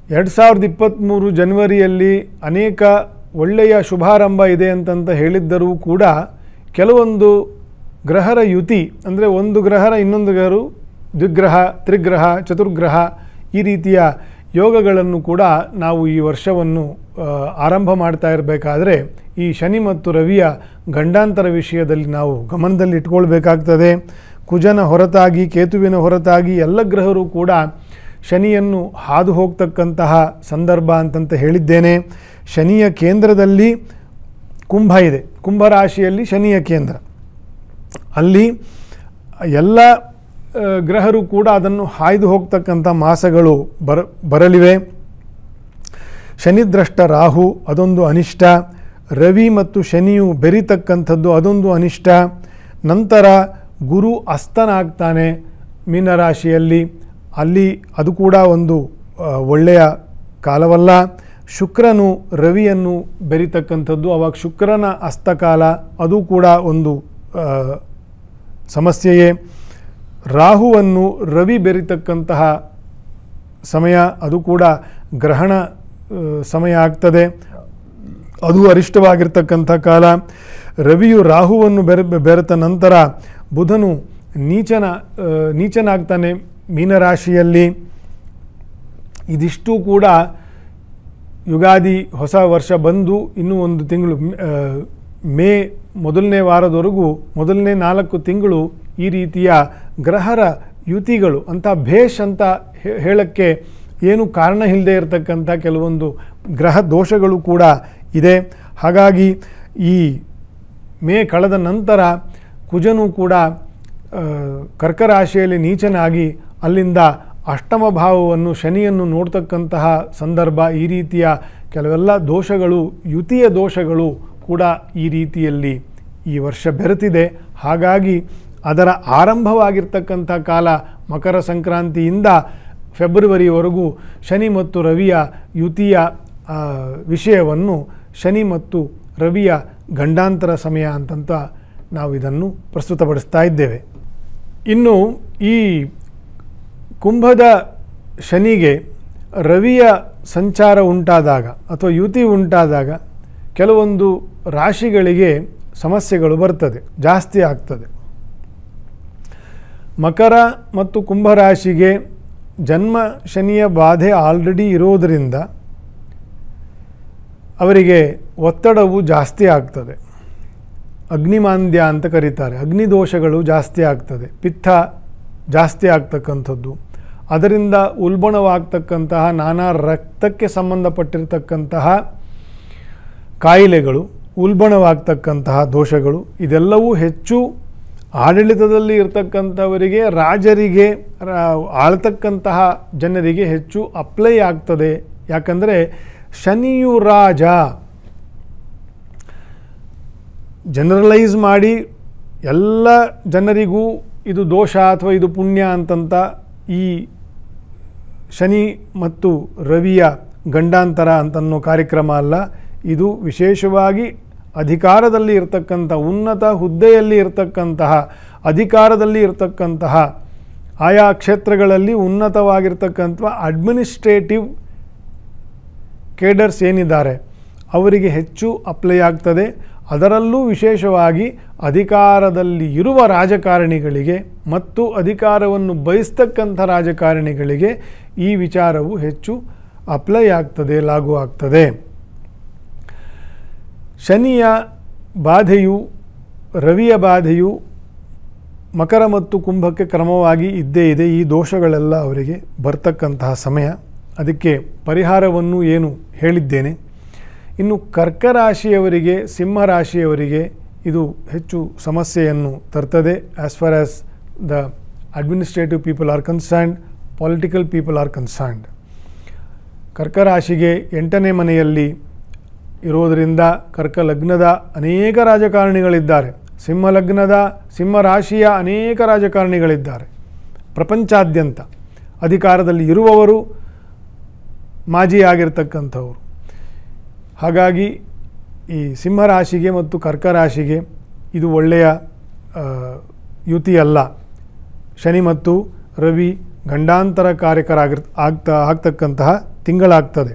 ಎರಡು ಸಾವಿರದ ಇಪ್ಪತ್ತ್ಮೂರು ಜನವರಿಯಲ್ಲಿ ಅನೇಕ ಒಳ್ಳೆಯ ಶುಭಾರಂಭ ಇದೆ ಅಂತಂತ ಹೇಳಿದ್ದರೂ ಕೂಡ ಕೆಲವೊಂದು ಗ್ರಹರ ಯುತಿ ಅಂದರೆ ಒಂದು ಗ್ರಹರ ಇನ್ನೊಂದು ಗ್ರಹರು ದ್ವಿಗ್ರಹ ತ್ರಿಗ್ರಹ ಚತುರ್ಗ್ರಹ ಈ ರೀತಿಯ ಯೋಗಗಳನ್ನು ಕೂಡ ನಾವು ಈ ವರ್ಷವನ್ನು ಆ, ಆರಂಭ ಮಾಡ್ತಾ ಇರಬೇಕಾದ್ರೆ ಈ ಶನಿ ಮತ್ತು ರವಿಯ ಗಂಡಾಂತರ ವಿಷಯದಲ್ಲಿ ನಾವು ಗಮನದಲ್ಲಿ ಇಟ್ಕೊಳ್ಬೇಕಾಗ್ತದೆ ಕುಜನ ಹೊರತಾಗಿ ಕೇತುವಿನ ಹೊರತಾಗಿ ಎಲ್ಲ ಗ್ರಹರು ಕೂಡ ಶನಿಯನ್ನು ಹಾದು ಹೋಗ್ತಕ್ಕಂತಹ ಸಂದರ್ಭ ಅಂತಂತ ಹೇಳಿದ್ದೇನೆ ಶನಿಯ ಕೇಂದ್ರದಲ್ಲಿ ಕುಂಭ ಇದೆ ಕುಂಭ ರಾಶಿಯಲ್ಲಿ ಶನಿಯ ಕೇಂದ್ರ ಅಲ್ಲಿ ಎಲ್ಲ ಆ, ಗ್ರಹರು ಕೂಡ ಅದನ್ನು ಹಾಯ್ದು ಹೋಗ್ತಕ್ಕಂಥ ಮಾಸಗಳು ಬರ ಬರಲಿವೆ ಶನಿದ್ರಷ್ಟ ರಾಹು ಅದೊಂದು ಅನಿಷ್ಟ ರವಿ ಮತ್ತು ಶನಿಯು ಬೆರಿತಕ್ಕಂಥದ್ದು ಅದೊಂದು ಅನಿಷ್ಟ ನಂತರ ಗುರು ಅಸ್ತನಾಗ್ತಾನೆ ಮೀನರಾಶಿಯಲ್ಲಿ ಅಲ್ಲಿ ಅದು ಕೂಡ ಒಂದು ಆ, ಒಳ್ಳೆಯ ಕಾಲವಲ್ಲ ಶುಕ್ರನು ರವಿಯನ್ನು ಬೆರಿತಕ್ಕಂಥದ್ದು ಅವಾಗ ಶುಕ್ರನ ಅಸ್ತಕಾಲ ಅದು ಕೂಡ ಒಂದು ಆ, ಸಮಸ್ಯೆಯೇ ರಾಹುವನ್ನು ರವಿ ಬೆರಿತಕ್ಕಂತಹ ಸಮಯ ಅದು ಕೂಡ ಗ್ರಹಣ ಆ, ಸಮಯ ಆಗ್ತದೆ ಅದು ಅರಿಷ್ಟವಾಗಿರ್ತಕ್ಕಂಥ ಕಾಲ ರವಿಯು ರಾಹುವನ್ನು ಬೆರೆ ಬೆರೆತ ನಂತರ ಬುಧನು ನೀಚನ ಆ, ನೀಚನಾಗ್ತಾನೆ ಮೀನರಾಶಿಯಲ್ಲಿ ಇದಿಷ್ಟು ಕೂಡ ಯುಗಾದಿ ಹೊಸ ವರ್ಷ ಬಂದು ಇನ್ನೂ ಒಂದು ತಿಂಗಳು ಆ, ಮೇ ಮೊದಲನೇ ವಾರದವರೆಗೂ ಮೊದಲನೇ ನಾಲ್ಕು ತಿಂಗಳು ಈ ರೀತಿಯ ಗ್ರಹರ ಯುತಿಗಳು ಅಂತ ಭೇಷ್ ಅಂತ ಹೇ- ಹೇಳಕ್ಕೆ ಏನು ಕಾರಣ ಇಲ್ಲದೆ ಇರತಕ್ಕಂಥ ಕೆಲವೊಂದು ಗ್ರಹ ದೋಷಗಳು ಕೂಡ ಇದೆ ಹಾಗಾಗಿ ಈ ಮೇ ಕಳೆದ ನಂತರ ಕುಜನು ಕೂಡ ಆ, ಕರ್ಕ ರಾಶಿಯಲ್ಲಿ ನೀಚನಾಗಿ ಅಲ್ಲಿಂದ ಅಷ್ಟಮ ಭಾವವನ್ನು ಶನಿಯನ್ನು ನೋಡ್ತಕ್ಕಂತಹ ಸಂದರ್ಭ ಈ ರೀತಿಯ ಕೆಲವೆಲ್ಲ ದೋಷಗಳು ಯುತಿಯ ದೋಷಗಳು ಕೂಡ ಈ ರೀತಿಯಲ್ಲಿ ಈ ವರ್ಷ ಬೆರೆತಿದೆ ಹಾಗಾಗಿ ಅದರ ಆರಂಭವಾಗಿರ್ತಕ್ಕಂಥ ಕಾಲ ಮಕರ ಸಂಕ್ರಾಂತಿಯಿಂದ ಫೆಬ್ರವರಿವರೆಗೂ ಶನಿ ಮತ್ತು ರವಿಯ ಯುತಿಯ ಆ, ವಿಷಯವನ್ನು ಶನಿ ಮತ್ತು ರವಿಯ ಗಂಡಾಂತರ ಸಮಯ ಅಂತಂತ ನಾವು ಇದನ್ನು ಪ್ರಸ್ತುತಪಡಿಸ್ತಾ ಇದ್ದೇವೆ ಇನ್ನು ಈ ಕುಂಭದ ಶನಿಗೆ ರವಿಯ ಸಂಚಾರ ಉಂಟಾದಾಗ ಅಥವಾ ಯುತಿ ಉಂಟಾದಾಗ ಕೆಲವೊಂದು ರಾಶಿಗಳಿಗೆ ಸಮಸ್ಯೆಗಳು ಬರ್ತದೆ ಜಾಸ್ತಿ ಆಗ್ತದೆ ಮಕರ ಮತ್ತು ಕುಂಭರಾಶಿಗೆ ಜನ್ಮ ಶನಿಯ ಬಾಧೆ ಆಲ್ರೆಡಿ ಇರೋದರಿಂದ ಅವರಿಗೆ ಒತ್ತಡವು ಜಾಸ್ತಿ ಆಗ್ತದೆ ಅಗ್ನಿಮಾಂದ್ಯ ಅಂತ ಕರೀತಾರೆ ಅಗ್ನಿದೋಷಗಳು ಜಾಸ್ತಿ ಆಗ್ತದೆ ಪಿತ್ತ ಜಾಸ್ತಿ ಆಗ್ತಕ್ಕಂಥದ್ದು ಅದರಿಂದ ಉಲ್ಬಣವಾಗ್ತಕ್ಕಂತಹ ನಾನಾ ರಕ್ತಕ್ಕೆ ಸಂಬಂಧಪಟ್ಟಿರ್ತಕ್ಕಂತಹ ಕಾಯಿಲೆಗಳು ಉಲ್ಬಣವಾಗ್ತಕ್ಕಂತಹ ದೋಷಗಳು ಇದೆಲ್ಲವೂ ಹೆಚ್ಚು ಆಡಳಿತದಲ್ಲಿ ಇರ್ತಕ್ಕಂಥವರಿಗೆ ರಾಜರಿಗೆ ರಾ- ಆಳ್ತಕ್ಕಂತಹ ಜನರಿಗೆ ಹೆಚ್ಚು ಅಪ್ಲೈ ಆಗ್ತದೆ ಯಾಕಂದರೆ ಶನಿಯು ರಾಜ ಜನರಲೈಸ್ ಮಾಡಿ ಎಲ್ಲ ಜನರಿಗೂ ಇದು ದೋಷ ಅಥವಾ ಇದು ಪುಣ್ಯ ಅಂತಂತ ಈ ಶನಿ ಮತ್ತು ರವಿಯ ಗಂಡಾಂತರ ಅಂತನ್ನೋ ಕಾರ್ಯಕ್ರಮ ಅಲ್ಲ ಇದು ವಿಶೇಷವಾಗಿ ಅಧಿಕಾರದಲ್ಲಿ ಇರತಕ್ಕಂಥ ಉನ್ನತ ಹುದ್ದೆಯಲ್ಲಿ ಇರತಕ್ಕಂತಹ ಅಧಿಕಾರದಲ್ಲಿ ಇರತಕ್ಕಂತಹ ಆಯಾ ಕ್ಷೇತ್ರಗಳಲ್ಲಿ ಉನ್ನತವಾಗಿರ್ತಕ್ಕಂಥ ಅಡ್ಮಿನಿಸ್ಟ್ರೇಟಿವ್ ಕೇಡರ್ಸ್ ಏನಿದ್ದಾರೆ ಅವರಿಗೆ ಹೆಚ್ಚು ಅಪ್ಲೈ ಆಗ್ತದೆ ಅದರಲ್ಲೂ ವಿಶೇಷವಾಗಿ ಅಧಿಕಾರದಲ್ಲಿ ಇರುವ ರಾಜಕಾರಣಿಗಳಿಗೆ ಮತ್ತು ಅಧಿಕಾರವನ್ನು ಬಯಸ್ತಕ್ಕಂಥ ರಾಜಕಾರಣಿಗಳಿಗೆ ಈ ವಿಚಾರವು ಹೆಚ್ಚು ಅಪ್ಲೈ ಆಗ್ತದೆ ಲಾಗು ಆಗ್ತದೆ ಶನಿಯ ಬಾಧೆಯು ರವಿಯ ಬಾಧೆಯು ಮಕರ ಮತ್ತು ಕುಂಭಕ್ಕೆ ಕ್ರಮವಾಗಿ ಇದ್ದೇ ಇದೆ ಈ ದೋಷಗಳೆಲ್ಲ ಅವರಿಗೆ ಬರ್ತಕ್ಕಂತಹ ಸಮಯ ಅದಕ್ಕೆ ಪರಿಹಾರವನ್ನು ಏನು ಹೇಳಿದ್ದೇನೆ ಇನ್ನು ಕರ್ಕ ರಾಶಿಯವರಿಗೆ ಸಿಂಹ ರಾಶಿಯವರಿಗೆ ಇದು ಹೆಚ್ಚು ಸಮಸ್ಯೆಯನ್ನು ತರ್ತದೆ as far as the administrative people are concerned political people are concerned ಕರ್ಕ ರಾಶಿಗೆ ಎಂಟನೇ ಮನೆಯಲ್ಲಿ ಇರೋದರಿಂದ ಕರ್ಕ ಲಗ್ನದ ಅನೇಕ ರಾಜಕಾರಣಿಗಳಿದ್ದಾರೆ ಸಿಂಹ ಲಗ್ನದ ಸಿಂಹ ರಾಶಿಯ ಅನೇಕ ರಾಜಕಾರಣಿಗಳಿದ್ದಾರೆ ಪ್ರಪಂಚಾದ್ಯಂತ ಅಧಿಕಾರದಲ್ಲಿ ಇರುವವರು ಮಾಜಿ ಆಗಿರ್ತಕ್ಕಂಥವರು ಹಾಗಾಗಿ ಈ ಸಿಂಹ ರಾಶಿಗೆ ಮತ್ತು ಕರ್ಕ ರಾಶಿಗೆ ಇದು ಒಳ್ಳೆಯ ಆ, ಯುತಿ ಅಲ್ಲ ಶನಿ ಮತ್ತು ರವಿ ಗಂಡಾಂತರ ಕಾರ್ಯಕರಾಗಿರ್ ಆಗ್ತಾ ಆಗ್ತಕ್ಕಂತಹ ತಿಂಗಳಾಗ್ತದೆ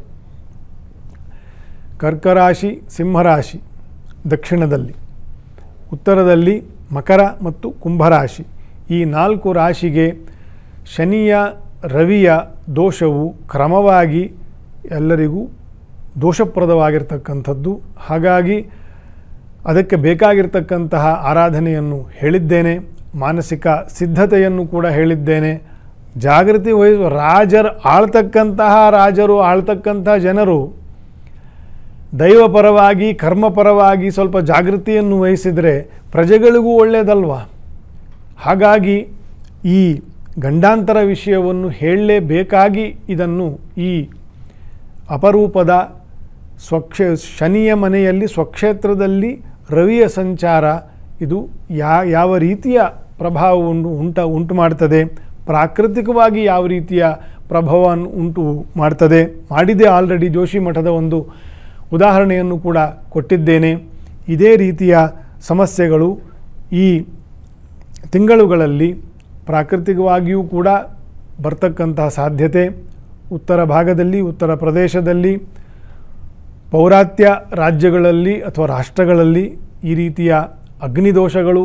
ಕರ್ಕರಾಶಿ ಸಿಂಹರಾಶಿ ದಕ್ಷಿಣದಲ್ಲಿ ಉತ್ತರದಲ್ಲಿ ಮಕರ ಮತ್ತು ಕುಂಭರಾಶಿ ಈ ನಾಲ್ಕು ರಾಶಿಗೆ ಶನಿಯ ರವಿಯ ದೋಷವು ಕ್ರಮವಾಗಿ ಎಲ್ಲರಿಗೂ ದೋಷಪ್ರದವಾಗಿರ್ತಕ್ಕಂಥದ್ದು ಹಾಗಾಗಿ ಅದಕ್ಕೆ ಬೇಕಾಗಿರ್ತಕ್ಕಂತಹ ಆರಾಧನೆಯನ್ನು ಹೇಳಿದ್ದೇನೆ ಮಾನಸಿಕ ಸಿದ್ಧತೆಯನ್ನು ಕೂಡ ಹೇಳಿದ್ದೇನೆ ಜಾಗೃತಿ ವಹಿಸುವ ರಾಜರು ಆಳ್ತಕ್ಕಂತಹ ರಾಜರು ಆಳ್ತಕ್ಕಂತಹ ಜನರು ದೈವಪರವಾಗಿ ಕರ್ಮಪರವಾಗಿ ಸ್ವಲ್ಪ ಜಾಗೃತಿಯನ್ನು ವಹಿಸಿದರೆ ಪ್ರಜೆಗಳಿಗೂ ಒಳ್ಳೆಯದಲ್ವಾ ಹಾಗಾಗಿ ಈ ಗಂಡಾಂತರ ವಿಷಯವನ್ನು ಹೇಳಲೇಬೇಕಾಗಿ ಇದನ್ನು ಈ ಅಪರೂಪದ ಸ್ವಕ್ಷೇ ಶನಿಯ ಮನೆಯಲ್ಲಿ ಸ್ವಕ್ಷೇತ್ರದಲ್ಲಿ ರವಿಯ ಸಂಚಾರ ಇದು ಯಾ ಯಾವ ರೀತಿಯ ಪ್ರಭಾವವನ್ನು ಉಂಟ ಉಂಟು ಮಾಡ್ತದೆ ಪ್ರಾಕೃತಿಕವಾಗಿ ಯಾವ ರೀತಿಯ ಪ್ರಭಾವವನ್ನು ಉಂಟು ಮಾಡ್ತದೆ ಮಾಡಿದೆ ಆಲ್ರೆಡಿ ಜೋಶಿ ಮಠದ ಒಂದು ಉದಾಹರಣೆಯನ್ನು ಕೂಡ ಕೊಟ್ಟಿದ್ದೇನೆ ಇದೇ ರೀತಿಯ ಸಮಸ್ಯೆಗಳು ಈ ತಿಂಗಳುಗಳಲ್ಲಿ ಪ್ರಾಕೃತಿಕವಾಗಿಯೂ ಕೂಡ ಬರ್ತಕ್ಕಂತಹ ಸಾಧ್ಯತೆ ಉತ್ತರ ಭಾಗದಲ್ಲಿ ಉತ್ತರ ಪ್ರದೇಶದಲ್ಲಿ ಪೌರಾತ್ಯ ರಾಜ್ಯಗಳಲ್ಲಿ ಅಥವಾ ರಾಷ್ಟ್ರಗಳಲ್ಲಿ ಈ ರೀತಿಯ ಅಗ್ನಿದೋಷಗಳು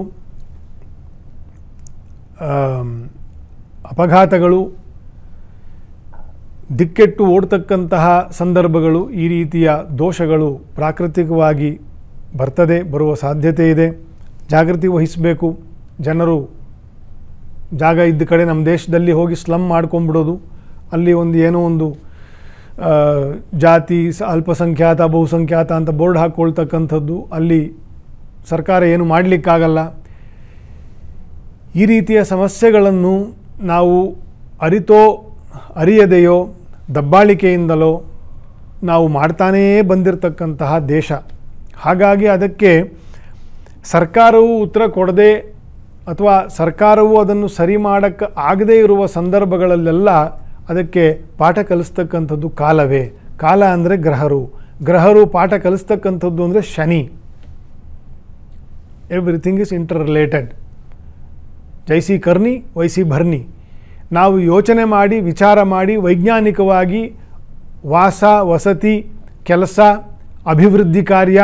ಆಮ್, ಅಪಘಾತಗಳು ದಿಕ್ಕೆಟ್ಟು ಓಡ್ತಕ್ಕಂತಹ ಸಂದರ್ಭಗಳು ಈ ರೀತಿಯ ದೋಷಗಳು ಪ್ರಾಕೃತಿಕವಾಗಿ ಬರ್ತದೆ ಬರುವ ಸಾಧ್ಯತೆ ಇದೆ ಜಾಗೃತಿ ವಹಿಸಬೇಕು ಜನರು ಜಾಗ ಇದ್ದ ಕಡೆ ನಮ್ಮ ದೇಶದಲ್ಲಿ ಹೋಗಿ ಸ್ಲಮ್ ಮಾಡ್ಕೊಂಬಿಡೋದು ಅಲ್ಲಿ ಒಂದು ಏನೋ ಒಂದು ಆ, ಜಾತಿ ಸ- ಅಲ್ಪಸಂಖ್ಯಾತ ಬಹುಸಂಖ್ಯಾತ ಅಂತ ಬೋರ್ಡ್ ಹಾಕ್ಕೊಳ್ತಕ್ಕಂಥದ್ದು ಅಲ್ಲಿ ಸರ್ಕಾರ ಏನು ಮಾಡಲಿಕ್ಕಾಗಲ್ಲ ಈ ರೀತಿಯ ಸಮಸ್ಯೆಗಳನ್ನು ನಾವು ಅರಿತೋ ಅರಿಯದೆಯೋ ದಬ್ಬಾಳಿಕೆಯಿಂದಲೋ ನಾವು ಮಾಡ್ತಾನೇ ಬಂದಿರತಕ್ಕಂತಹ ದೇಶ ಹಾಗಾಗಿ ಅದಕ್ಕೆ ಸರ್ಕಾರವು ಉತ್ತರ ಕೊಡದೆ ಅಥವಾ ಸರ್ಕಾರವು ಅದನ್ನು ಸರಿ ಮಾಡೋಕ್ಕೆ ಆಗದೇ ಇರುವ ಸಂದರ್ಭಗಳಲ್ಲೆಲ್ಲ ಅದಕ್ಕೆ ಪಾಠ ಕಲಿಸ್ತಕ್ಕಂಥದ್ದು ಕಾಲವೇ ಕಾಲ ಅಂದರೆ ಗ್ರಹರು ಗ್ರಹರು ಪಾಠ ಕಲಿಸ್ತಕ್ಕಂಥದ್ದು ಅಂದರೆ Shani everything is interrelated ಜೈಸಿ ಕರ್ನಿ ವೈಸಿ ಭರ್ನಿ ನಾವು ಯೋಚನೆ ಮಾಡಿ ವಿಚಾರ ಮಾಡಿ ವೈಜ್ಞಾನಿಕವಾಗಿ ವಾಸ ವಸತಿ ಕೆಲಸ ಅಭಿವೃದ್ಧಿ ಕಾರ್ಯ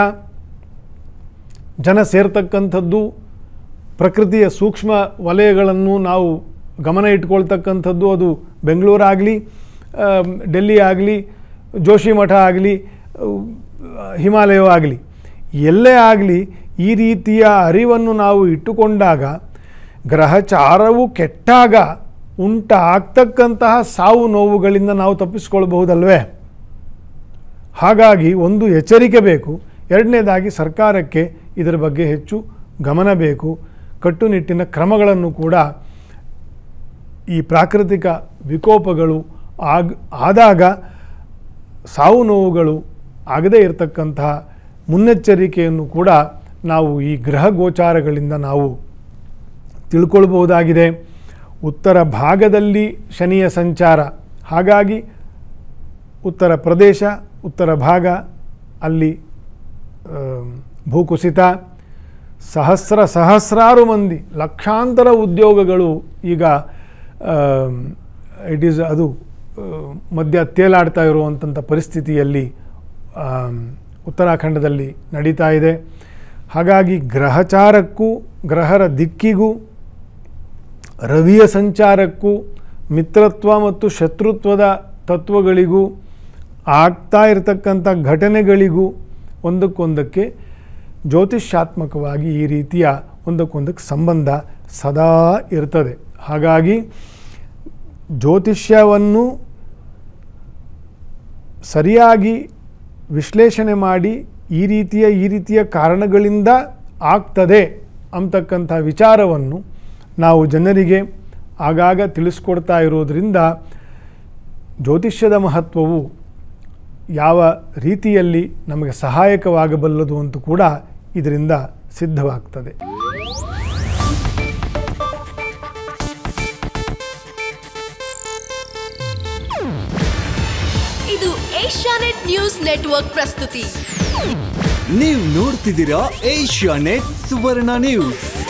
ಜನ ಸೇರ್ತಕ್ಕಂಥದ್ದು ಪ್ರಕೃತಿಯ ಸೂಕ್ಷ್ಮ ವಲಯಗಳನ್ನು ನಾವು ಗಮನ ಇಟ್ಕೊಳ್ತಕ್ಕಂಥದ್ದು ಅದು ಬೆಂಗಳೂರಾಗಲಿ ಡೆಲ್ಲಿ ಆಗಲಿ ಜೋಶಿಮಠ ಆಗಲಿ ಹಿಮಾಲಯವೂ ಎಲ್ಲೇ ಆಗಲಿ ಈ ರೀತಿಯ ಅರಿವನ್ನು ನಾವು ಇಟ್ಟುಕೊಂಡಾಗ ಗ್ರಹಚಾರವು ಕೆಟ್ಟಾಗ ಉಂಟಾಗ್ತಕ್ಕಂತಹ ಸಾವು ನೋವುಗಳಿಂದ ನಾವು ತಪ್ಪಿಸ್ಕೊಳ್ಬಹುದಲ್ವೇ ಹಾಗಾಗಿ ಒಂದು ಎಚ್ಚರಿಕೆ ಬೇಕು ಎರಡನೇದಾಗಿ ಸರ್ಕಾರಕ್ಕೆ ಇದರ ಬಗ್ಗೆ ಹೆಚ್ಚು ಗಮನ ಬೇಕು ಕಟ್ಟುನಿಟ್ಟಿನ ಕ್ರಮಗಳನ್ನು ಕೂಡ ಈ ಪ್ರಾಕೃತಿಕ ವಿಕೋಪಗಳು ಆಗ ಆದಾಗ ಸಾವು ನೋವುಗಳು ಆಗದೇ ಇರತಕ್ಕಂತಹ ಮುನ್ನೆಚ್ಚರಿಕೆಯನ್ನು ಕೂಡ ನಾವು ಈ ಗ್ರಹ ಗೋಚಾರಗಳಿಂದ ನಾವು ತಿಳ್ಕೊಳ್ಬಹುದಾಗಿದೆ ಉತ್ತರ ಭಾಗದಲ್ಲಿ ಶನಿಯ ಸಂಚಾರ ಹಾಗಾಗಿ ಉತ್ತರ ಪ್ರದೇಶ ಉತ್ತರ ಭಾಗ ಅಲ್ಲಿ ಆ, ಭೂಕುಸಿತ ಸಹಸ್ರ ಸಹಸ್ರಾರು ಮಂದಿ ಲಕ್ಷಾಂತರ ಉದ್ಯೋಗಗಳು ಈಗ ಇಟ್ ಈಸ್ ಅದು ಆ, ಮಧ್ಯ ತೇಲಾಡ್ತಾ ಇರುವಂಥ ಪರಿಸ್ಥಿತಿಯಲ್ಲಿ ಆಮ್, ಉತ್ತರಾಖಂಡದಲ್ಲಿ ನಡೀತಾ ಇದೆ ಹಾಗಾಗಿ ಗ್ರಹಚಾರಕ್ಕೂ ಗ್ರಹರ ದಿಕ್ಕಿಗೂ ರವಿಯ ಸಂಚಾರಕ್ಕೂ ಮಿತ್ರತ್ವ ಮತ್ತು ಶತ್ರುತ್ವದ ತತ್ವಗಳಿಗೂ ಆಗ್ತಾ ಇರತಕ್ಕಂಥ ಘಟನೆಗಳಿಗೂ ಒಂದಕ್ಕೊಂದಕ್ಕೆ ಜ್ಯೋತಿಷ್ಯಾತ್ಮಕವಾಗಿ ಈ ರೀತಿಯ ಒಂದಕ್ಕೊಂದಕ್ಕೆ ಸಂಬಂಧ ಸದಾ ಇರ್ತದೆ ಹಾಗಾಗಿ ಜ್ಯೋತಿಷ್ಯವನ್ನು ಸರಿಯಾಗಿ ವಿಶ್ಲೇಷಣೆ ಮಾಡಿ ಈ ರೀತಿಯ ಈ ರೀತಿಯ ಕಾರಣಗಳಿಂದ ಆಗ್ತದೆ ಅಂತಕ್ಕಂಥ ವಿಚಾರವನ್ನು ನಾವು ಜನರಿಗೆ ಆಗಾಗ ತಿಳಿಸ್ಕೊಡ್ತಾ ಇರೋದರಿಂದ ಜ್ಯೋತಿಷ್ಯದ ಮಹತ್ವವು ಯಾವ ರೀತಿಯಲ್ಲಿ ನಮಗೆ ಸಹಾಯಕವಾಗಬಲ್ಲದು ಅಂತ ಕೂಡ ಇದರಿಂದ ಸಿದ್ಧವಾಗ್ತದೆ ಇದು ಏಷ್ಯಾನೆಟ್ ನ್ಯೂಸ್ ನೆಟ್ವರ್ಕ್ ಪ್ರಸ್ತುತಿ ನೀವು ನೋಡ್ತಿದ್ದೀರಾ ಏಷ್ಯಾ ನೆಟ್ ಸುವರ್ಣ ನ್ಯೂಸ್